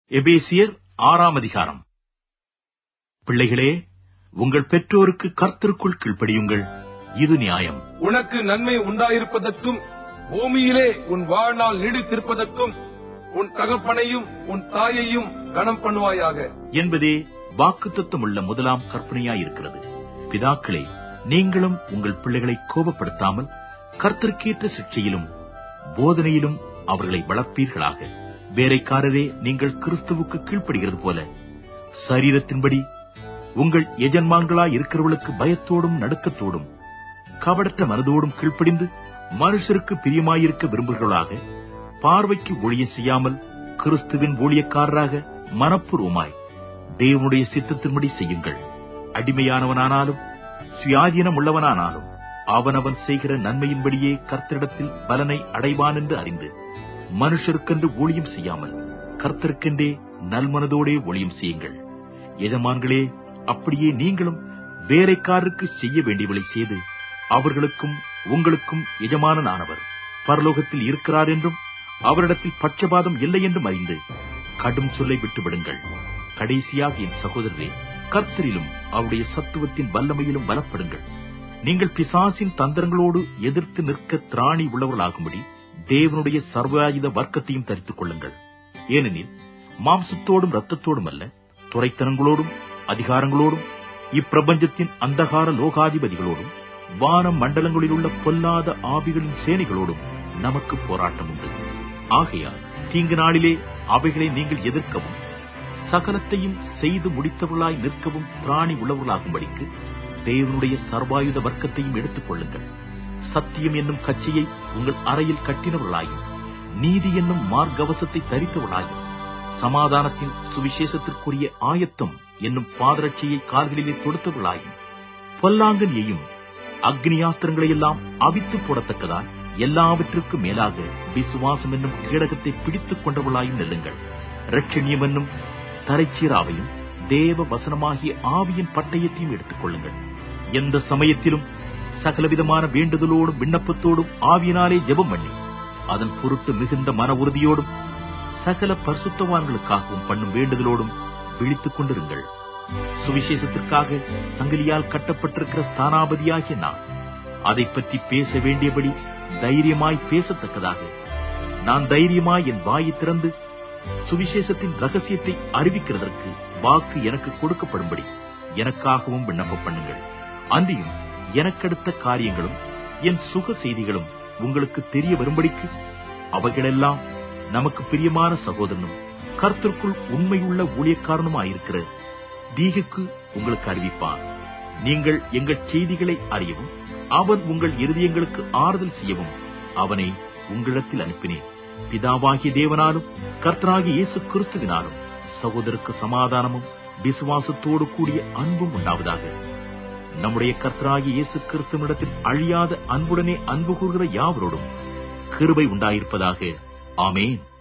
எபேசியர் ஆறாம் அதிகாரம் பிள்ளைகளே உங்கள் பெற்றோருக்கு கர்த்தருக்குள் கீழ்ப்படியுங்கள் இது நியாயம் உனக்கு நன்மை உண்டாயிருப்பதற்கும் பூமியிலே உன் வாழ்நாள் நீடித்திருப்பதற்கும் உன் தகப்பனையும் உன் தாயையும் கனம் பண்ணுவாயாக என்பதே வாக்குத்தத்தமுள்ள முதலாம் கற்பனையாயிருக்கிறது பிதாக்களே நீங்களும் உங்கள் பிள்ளைகளை கோபப்படுத்தாமல் கர்த்தருக்கேற்ற சிக்ஷையிலும் போதனையிலும் அவர்களை வளர்ப்பீர்களாக வேலைக்காரரே நீங்கள் கிறிஸ்துவுக்கு கீழ்ப்படுகிறது போல சரீரத்தின்படி உங்கள் எஜன்மான்களாய் இருக்கிறவர்களுக்கு பயத்தோடும் நடுக்கத்தோடும் கபடற்ற மனதோடும் கீழ்ப்படிந்து மனுஷருக்கு பிரியமாயிருக்க விரும்புகிறவர்களாக பார்வைக்கு ஊழியம் செய்யாமல் கிறிஸ்துவின் ஊழியக்காரராக மனப்பூர்வமாய் தேவனுடைய சித்தத்தின்படி செய்யுங்கள் அடிமையானவனானாலும் சுயாதீனம் உள்ளவனானாலும் அவனவன் செய்கிற நன்மையின்படியே கர்த்தரிடத்தில் பலனை அடைவான் என்று அறிந்து மனுஷருக்கென்று ஊழியம் செய்யாமல் கர்த்தருக்கென்றே நல்மனதோடே ஊழியம் செய்யுங்கள் எஜமான்களே அப்படியே நீங்களும் வேலைக்காரருக்கு செய்ய வேண்டியவளை செய்து அவர்களுக்கும் உங்களுக்கும் எஜமானனானவர் பரலோகத்தில் இருக்கிறார் என்றும் அவரிடத்தில் பட்சபாதம் இல்லை என்றும் அறிந்து கடும் சொல்லை விட்டுவிடுங்கள் கடைசியாக என் சகோதரரே கர்த்தரிலும் அவருடைய சத்துவத்தின் வல்லமையிலும் பலப்படுங்கள் நீங்கள் பிசாசின் தந்திரங்களோடு எதிர்த்து நிற்க திராணி உள்ளவர்களாகும்படி தேவனுடைய சர்வாயுத வர்க்கத்தையும் தரித்துக் கொள்ளுங்கள் ஏனெனில் மாம்சத்தோடும் இரத்தத்தோடும் அல்ல துறைத்தனங்களோடும் அதிகாரங்களோடும் இப்பிரபஞ்சத்தின் அந்தகார லோகாதிபதிகளோடும் வான மண்டலங்களில் உள்ள பொல்லாத ஆவிகளின் சேனைகளோடும் நமக்கு போராட்டம் உண்டு ஆகையால் தீங்கு நாளிலே அவைகளை நீங்கள் எதிர்க்கவும் சகலத்தையும் செய்து முடித்தவர்களாய் நிற்கவும் பிராணி உள்ளவர்களாகும்படிக்கு தேவனுடைய சர்வாயுத வர்க்கத்தையும் எடுத்துக் கொள்ளுங்கள் சத்தியம் என்னும் கட்சியை உங்கள் அறையில் கட்டினவர்களாயும் நீதி என்னும் மார்க்கவசத்தை தரித்தவர்களாயும் சமாதானத்தின் சுவிசேஷத்திற்குரிய ஆயத்தம் என்னும் பாதரட்சியை கால்களிலே தொடுத்தவர்களாயும் பொல்லாங்கனியையும் அக்னியாஸ்திரங்களையெல்லாம் அவித்து போடத்தக்கதால் எல்லாவற்றிற்கும் மேலாக விசுவாசம் என்னும் கீடகத்தை பிடித்துக் கொண்டவர்களாயும் நெல்லுங்கள் ரட்சணியம் என்னும் தரைச்சீராவையும் தேவ வசனமாகிய ஆவியின் பட்டயத்தையும் எடுத்துக் கொள்ளுங்கள் எந்த சமயத்திலும் சகலவிதமான வேண்டுதலோடும் விண்ணப்பத்தோடும் ஆவியினாலே ஜெபம் பண்ணி அதன் பொருட்டு மிகுந்த மன உறுதியோடும் சகல பரிசுத்தவான்களுக்காகவும் பண்ணும் வேண்டுதலோடும் விழித்துக் கொண்டிருங்கள் சுவிசேஷத்திற்காக சங்கிலியால் கட்டப்பட்டிருக்கிற ஸ்தானாபதியாகிய நான் அதை பற்றி பேச வேண்டியபடி தைரியமாய் பேசத்தக்கதாக நான் தைரியமாய் என் வாயை திறந்து சுவிசேஷத்தின் ரகசியத்தை அறிவிக்கிறதற்கு வாக்கு எனக்கு கொடுக்கப்படும்படி எனக்காகவும் விண்ணப்பம் பண்ணுங்கள் அன்றியும் எனக்கடுத்த காரியங்களும் என் சுக செய்திகளும் உங்களுக்கு தெரிய வரும்படிக்கு அவைகளெல்லாம் நமக்கு பிரியமான சகோதரனும் கர்த்தருக்குள் உண்மையுள்ள ஊழியக்காரனுமாயிருக்கிற தீகுக்கு உங்களுக்கு அறிவிப்பான் நீங்கள் எங்கள் செய்திகளை அறியவும் அவன் உங்கள் இருதயங்களுக்கு ஆறுதல் செய்யவும் அவனை உங்களிடத்தில் அனுப்பினேன் பிதாவாகிய தேவனாலும் கர்த்தராகிய இயேசு கிறிஸ்துவினாலும் சகோதரருக்கு சமாதானமும் விசுவாசத்தோடு கூடிய அன்பும் உண்டாவதாக நம்முடைய கர்த்தராகிய இயேசு கிறிஸ்துவனிடத்தில் அழியாத அன்புடனே அன்பு கூறுகிற யாவரோடும் கிருபை உண்டாயிருப்பதாக ஆமேன்